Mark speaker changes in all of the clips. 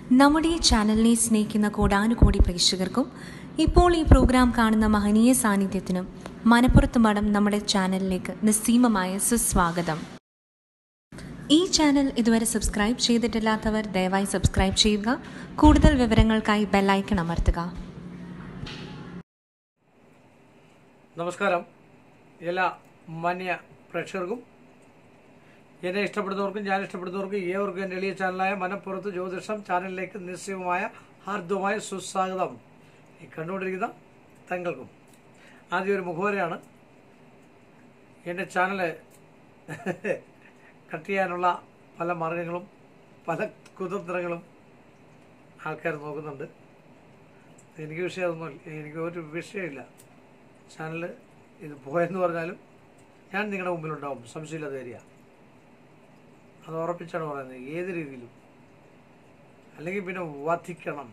Speaker 1: നമ്മുടെ ഈ ചാനലിനെ സ്നേഹിക്കുന്ന കോടാനുകോടി പ്രേക്ഷകർക്കും ഇപ്പോൾ ഈ പ്രോഗ്രാം കാണുന്ന മഹനീയ സാന്നിധ്യത്തിനും മനപ്പുറത്ത് മഠം നമ്മുടെ ചാനലിലേക്ക് നിസ്സീമമായ സുസ്വാഗതം ഈ ചാനൽ ഇതുവരെ സബ്സ്ക്രൈബ് ചെയ്തിട്ടില്ലാത്തവർ ദയവായി സബ്സ്ക്രൈബ് ചെയ്യുക കൂടുതൽ വിവരങ്ങൾക്കായി ബെല്ലൈക്കൺ അമർത്തുക
Speaker 2: നമസ്കാരം എല്ലാ മാന്യ പ്രേക്ഷകർക്കും എന്നെ ഇഷ്ടപ്പെടുന്നവർക്കും ഞാൻ ഇഷ്ടപ്പെടുന്നവർക്കും ഏവർക്കും എൻ്റെ എളിയ ചാനലായ മനപ്പുറത്ത് ജ്യോതിഷം ചാനലിലേക്ക് നിശ്ചയമായ ഹാർദവമായ സുസ്വാഗതം ഈ കണ്ടുകൊണ്ടിരിക്കുന്ന തങ്ങൾക്കും ആദ്യം ഒരു മുഖവരയാണ് എൻ്റെ ചാനല് കട്ട് ചെയ്യാനുള്ള പല മാർഗങ്ങളും പല കുതന്ത്രങ്ങളും ആൾക്കാർ നോക്കുന്നുണ്ട് എനിക്ക് വിഷയമൊന്നും എനിക്ക് ഒരു വിഷയമില്ല ചാനൽ ഇത് പോയെന്ന് പറഞ്ഞാലും ഞാൻ നിങ്ങളുടെ മുമ്പിലുണ്ടാവും സംശയമില്ലാതെ വരിക അത് ഉറപ്പിച്ചാണ് പറയുന്നത് ഏത് രീതിയിലും അല്ലെങ്കിൽ പിന്നെ വധിക്കണം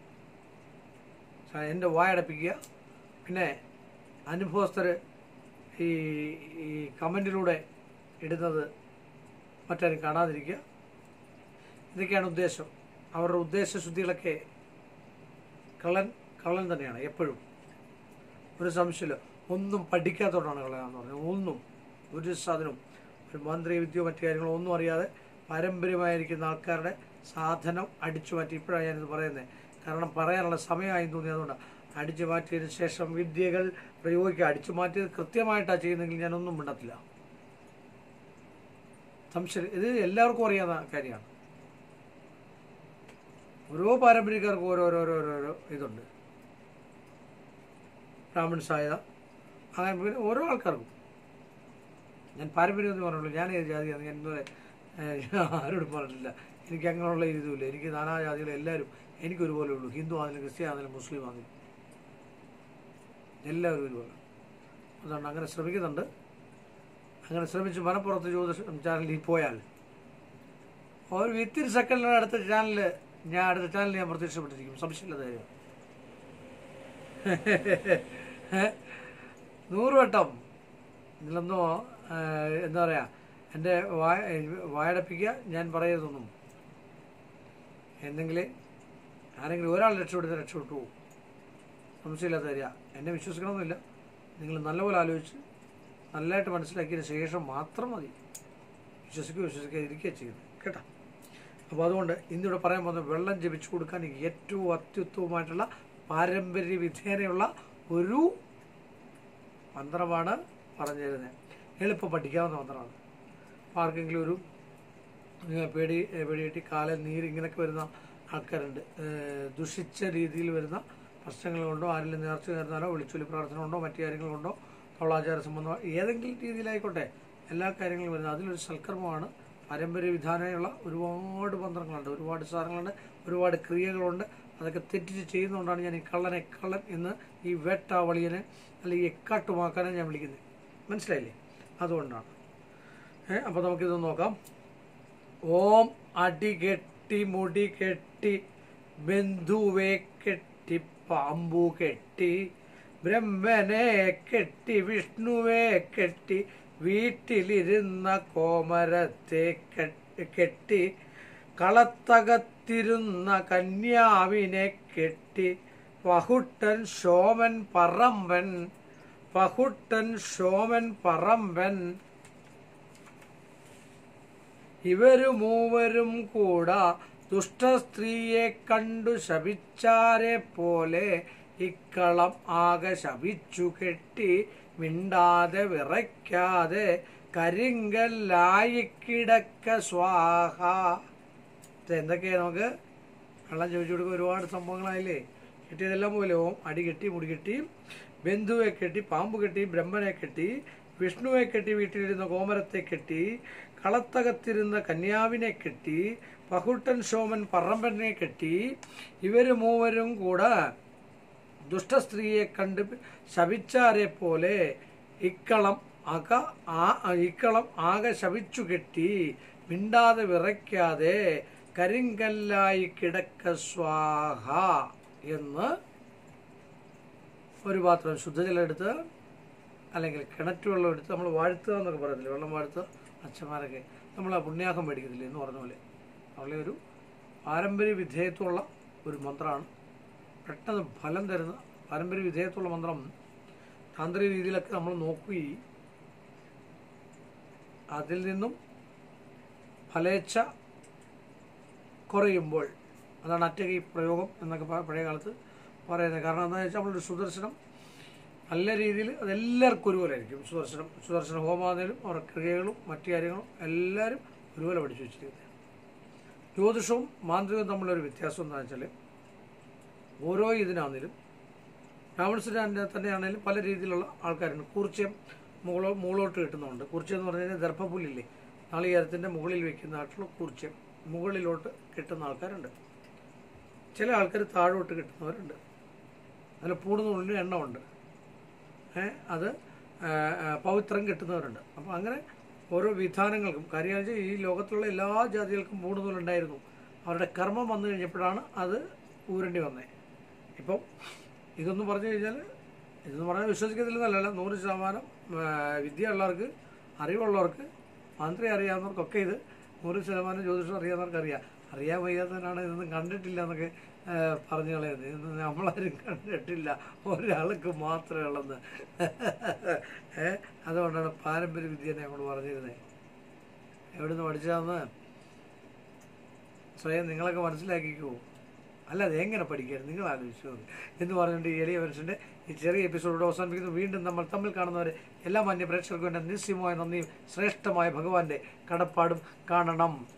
Speaker 2: ചാ- എൻ്റെ വായടപ്പിക്കുക പിന്നെ അനുഭവസ്ഥർ ഈ ഈ കമൻറ്റിലൂടെ ഇടുന്നത് മറ്റാരും കാണാതിരിക്കുക ഇതൊക്കെയാണ് ഉദ്ദേശം അവരുടെ ഉദ്ദേശശുദ്ധികളൊക്കെ കള്ളൻ കള്ളൻ തന്നെയാണ് എപ്പോഴും ഒരു സംശയമില്ല ഒന്നും പഠിക്കാത്തതുകൊണ്ടാണ് കളയാന്ന് പറഞ്ഞത് ഒന്നും ഒരു സാധനവും ഒരു മന്ത്രി വിദ്യയോ മറ്റു കാര്യങ്ങളോ ഒന്നും അറിയാതെ പാരമ്പര്യമായിരിക്കുന്ന ആൾക്കാരുടെ സാധനം അടിച്ചു മാറ്റി ഇപ്പോഴാണ് ഞാനിത് പറയുന്നത് കാരണം പറയാനുള്ള സമയമായി തോന്നിയതുകൊണ്ടാണ് അടിച്ചു മാറ്റിയതിന് ശേഷം വിദ്യകൾ പ്രയോഗിക്കുക അടിച്ചു മാറ്റിയത് കൃത്യമായിട്ടാണ് ചെയ്യുന്നതെങ്കിൽ ഞാനൊന്നും മിണ്ടത്തില്ല സംശയം ഇത് എല്ലാവർക്കും അറിയാവുന്ന കാര്യമാണ് ഓരോ പാരമ്പര്യക്കാർക്കും ഓരോരോരോരോരോ ഇതുണ്ട് ബ്രാഹ്മൺ സായത അങ്ങനെ പിന്നെ ഓരോ ആൾക്കാർക്കും ഞാൻ പാരമ്പര്യം എന്ന് പറഞ്ഞുള്ളൂ ഞാൻ ഏത് ജാതിയാണ് ഞാൻ ഇന്നുവരെ ഏഹ്, ആരോടും പറഞ്ഞിട്ടില്ല എനിക്ക് അങ്ങനെയുള്ള ഇതുമില്ല എനിക്ക് നാനാജാതികൾ എല്ലാവരും എനിക്കൊരുപോലെ ഉള്ളൂ ഹിന്ദു ആണെങ്കിലും ക്രിസ്ത്യൻ ആണെങ്കിലും മുസ്ലിം ആണെങ്കിലും എല്ലാവരും ഒരുപോലെ അതുകൊണ്ട് അങ്ങനെ ശ്രമിക്കുന്നുണ്ട് അങ്ങനെ ശ്രമിച്ച് മനപ്പുറത്ത് ജ്യോതിഷം ചാനലിൽ പോയാൽ ഒരു വിത്തിരി സെക്കൻഡിന് അടുത്ത ചാനലിൽ ഞാൻ അടുത്ത ചാനലിൽ ഞാൻ പ്രത്യക്ഷപ്പെട്ടിരിക്കും സംശയമില്ലാത്ത കാര്യം നൂറ് വട്ടം ഇതിലൊന്നോ ഏഹ്, എന്താ പറയുക എൻ്റെ വായ വായടപ്പിക്കുക ഞാൻ പറയുന്നതൊന്നും എന്തെങ്കിൽ ആരെങ്കിലും ഒരാൾ രക്ഷപ്പെടുന്ന രക്ഷപ്പെട്ടു പോകും സംശയമില്ലാത്ത കാര്യം എന്നെ വിശ്വസിക്കണമെന്നില്ല നിങ്ങൾ നല്ലപോലെ ആലോചിച്ച് നല്ലതായിട്ട് മനസ്സിലാക്കിയതിന് ശേഷം മാത്രം മതി വിശ്വസിക്കുക വിശ്വസിക്കാതിരിക്കുക ചെയ്യുന്നത് കേട്ടോ അപ്പോൾ അതുകൊണ്ട് ഇന്നിവിടെ പറയാൻ പോകുന്ന വെള്ളം ജപിച്ചു കൊടുക്കാൻ ഏറ്റവും അത്യുത്തമമായിട്ടുള്ള പാരമ്പര്യ വിധേനയുള്ള ഒരു മന്ത്രമാണ് പറഞ്ഞു തരുന്നത് എളുപ്പം പഠിക്കാവുന്ന മന്ത്രമാണ് അപ്പോൾ ആർക്കെങ്കിലും ഒരു ഏഹ്, പേടി ഏഹ്, പേടിയിട്ട് കാലിൽ നീര് ഇങ്ങനെയൊക്കെ വരുന്ന ആൾക്കാരുണ്ട് ഏഹ്, ദുഷിച്ച രീതിയിൽ വരുന്ന പ്രശ്നങ്ങൾ കൊണ്ടോ ആരെങ്കിലും നേർച്ച നേർന്നാലോ വിളിച്ചൊല്ലി പ്രാർത്ഥന കൊണ്ടോ മറ്റു കാര്യങ്ങൾ കൊണ്ടോ കവളാചാര സംബന്ധമോ ഏതെങ്കിലും രീതിയിലായിക്കോട്ടെ എല്ലാ കാര്യങ്ങളും വരുന്നത് അതിലൊരു സൽക്കർമ്മമാണ് പാരമ്പര്യ വിധാനമുള്ള ഒരുപാട് മന്ത്രങ്ങളുണ്ട് ഒരുപാട് സാധനങ്ങളുണ്ട് ഒരുപാട് ക്രിയകളുണ്ട് അതൊക്കെ തെറ്റിച്ച് ചെയ്യുന്നതുകൊണ്ടാണ് ഞാൻ ഈ കള്ളനെ കള്ളൻ എന്ന് ഈ വേട്ടാവളിയനെ അല്ലെങ്കിൽ എക്കാട്ടുമാക്കാനെ ഞാൻ വിളിക്കുന്നത് മനസ്സിലായില്ലേ അതുകൊണ്ടാണ് ഏ അപ്പോൾ നമുക്കിത് നോക്കാം ഓം അടി കെട്ടി മുടി കെട്ടി ബന്ധുവെ കെട്ടി പാമ്പു കെട്ടി ബ്രഹ്മനെ കെട്ടി വിഷ്ണുവെ കെട്ടി വീട്ടിലിരുന്ന കോമരത്തെ കെ- കെട്ടി കളത്തകത്തിരുന്ന കന്യാവിനെ കെട്ടി പഹുട്ടൻ ശോമൻ പറമ്പൻ പഹുട്ടൻ ശോമൻ പറമ്പൻ ഇവരു മൂവരും കൂടാ ദുഷ്ടസ്ത്രീയെ കണ്ടു ശപിച്ചാരെ പോലെ ഇക്കളം ആകെ ശപിച്ചു കെട്ടി മിണ്ടാതെ വിറയ്ക്കാതെ കരിങ്കല്ലായി കിടക്ക സ്വാഹ ഇത് എന്തൊക്കെയാ നമുക്ക് കള്ളം ചോദിച്ചു കൊടുക്കുക ഒരുപാട് സംഭവങ്ങളായില്ലേ കിട്ടിയതെല്ലാം പോലെ ഓം അടി കെട്ടി മുടി കെട്ടി ബന്ധുവെ കെട്ടി പാമ്പ് കെട്ടി ബ്രഹ്മനെ കെട്ടി വിഷ്ണുവെ കെട്ടി വീട്ടിലിരുന്ന കോമരത്തെ കെട്ടി കളത്തകത്തിരുന്ന കന്യാവിനെ കെട്ടി പഹുട്ടൻ സോമൻ പറമ്പനെ കെട്ടി ഇവര് മൂവരും കൂടെ ദുഷ്ടസ്ത്രീയെ കണ്ട് ശപിച്ചാരെ പോലെ ഇക്കളം അക ആ ഇക്കളം ആകെ ശപിച്ചു കെട്ടി മിണ്ടാതെ വിറയ്ക്കാതെ കരിങ്കല്ലായി കിടക്ക സ്വാഹ എന്ന് ഒരു പാത്രം ശുദ്ധജലം എടുത്ത് അല്ലെങ്കിൽ കിണറ്റ് വെള്ളം എടുത്ത് നമ്മൾ വാഴ്ത്തുക എന്നൊക്കെ പറയത്തില്ലേ വെള്ളം വാഴ്ത്തുക അച്ഛന്മാരൊക്കെ നമ്മൾ ആ പുണ്യാഹം മേടിക്കത്തില്ലേ എന്ന് പറഞ്ഞ പോലെ അവളെ ഒരു പാരമ്പര്യ വിധേയത്വമുള്ള ഒരു മന്ത്രമാണ് പെട്ടെന്ന് ഫലം തരുന്ന പാരമ്പര്യ വിധേയത്വമുള്ള മന്ത്രം താന്ത്രിക രീതിയിലൊക്കെ നമ്മൾ നോക്കുകയും അതിൽ നിന്നും ഫലേച്ഛ കുറയുമ്പോൾ അതാണ് അറ്റകൈ പ്രയോഗം എന്നൊക്കെ പ- പഴയ കാലത്ത് പറയുന്നത് കാരണം എന്താണെന്ന് വെച്ചാൽ നമ്മളൊരു സുദർശനം നല്ല രീതിയിൽ അതെല്ലാവർക്കും ഒരുപോലെ ആയിരിക്കും സുദർശനം സുദർശന ഹോമാതിലും അവരുടെ ക്രിയകളും മറ്റു കാര്യങ്ങളും എല്ലാവരും ഒരുപോലെ പഠിച്ചു വെച്ചിരിക്കുന്നത് ജ്യോതിഷവും മാന്ത്രികവും തമ്മിലൊരു വ്യത്യാസം എന്താണെന്ന് വെച്ചാൽ ഓരോ ഇതിനാണെങ്കിലും ബ്രാഹ്മണസിന് തന്നെയാണെങ്കിലും പല രീതിയിലുള്ള ആൾക്കാരുണ്ട് കൂർച്ചയം മുകളോ മുകളോട്ട് കിട്ടുന്നുണ്ട് കൂർച്ചയം എന്ന് പറഞ്ഞു കഴിഞ്ഞാൽ ദർഭപ്പുല്ലില്ലേ നാളികേരത്തിൻ്റെ മുകളിൽ വെക്കുന്നതായിട്ടുള്ള കൂർച്ചയം മുകളിലോട്ട് കിട്ടുന്ന ആൾക്കാരുണ്ട് ചില ആൾക്കാർ താഴോട്ട് കിട്ടുന്നവരുണ്ട് അതിൽ പൂടുന്നുള്ളിൽ എണ്ണമുണ്ട് ഏ, അത് ആ, ആ, പവിത്രം കിട്ടുന്നവരുണ്ട് അപ്പോൾ അങ്ങനെ ഓരോ വിധാനങ്ങൾക്കും കാര്യം വെച്ചാൽ ഈ ലോകത്തുള്ള എല്ലാ ജാതികൾക്കും പൂടുന്നൂലുണ്ടായിരുന്നു അവരുടെ കർമ്മം വന്നു കഴിഞ്ഞപ്പോഴാണ് അത് ഊരേണ്ടി വന്നത് ഇപ്പം ഇതൊന്നും പറഞ്ഞു കഴിഞ്ഞാൽ ഇതെന്ന് പറഞ്ഞാൽ വിശ്വസിക്കത്തില്ലെന്നല്ല നൂറ് ശതമാനം ആ, വിദ്യ ഉള്ളവർക്ക് അറിവുള്ളവർക്ക് മന്ത്രി അറിയാവുന്നവർക്കൊക്കെ ഇത് നൂറ് ശതമാനം ജ്യോതിഷം അറിയാവുന്നവർക്ക് അറിയാം അറിയാൻ വയ്യാത്തവനാണ് ഇതൊന്നും കണ്ടിട്ടില്ല എന്നൊക്കെ ആ, പറഞ്ഞു കളയുന്നത് ഇതൊന്നും നമ്മളാരും കണ്ടിട്ടില്ല ഒരാൾക്ക് മാത്രമേ ഉള്ളെന്ന് ഏ അതുകൊണ്ടാണ് പാരമ്പര്യ വിദ്യ ഞങ്ങൾ പറഞ്ഞിരുന്നത് എവിടുന്ന് പഠിച്ചതെന്ന് സ്വയം നിങ്ങളൊക്കെ മനസ്സിലാക്കിക്കോ അല്ല അത് എങ്ങനെ പഠിക്കാൻ നിങ്ങൾ ആലോചിച്ചു നോക്ക്. എന്ന് പറഞ്ഞുകൊണ്ട് ഈ എളിയ മനുഷ്യൻ്റെ ഈ ചെറിയ എപ്പിസോഡ് അവസാനിപ്പിക്കുന്നു വീണ്ടും നമ്മൾ തമ്മിൽ കാണുന്നവരെ എല്ലാ മാന്യ പ്രേക്ഷകർക്കും എൻ്റെ നിസ്യമമായ നന്ദിയും ശ്രേഷ്ഠമായ ഭഗവാന്റെ കടപ്പാടും കാണണം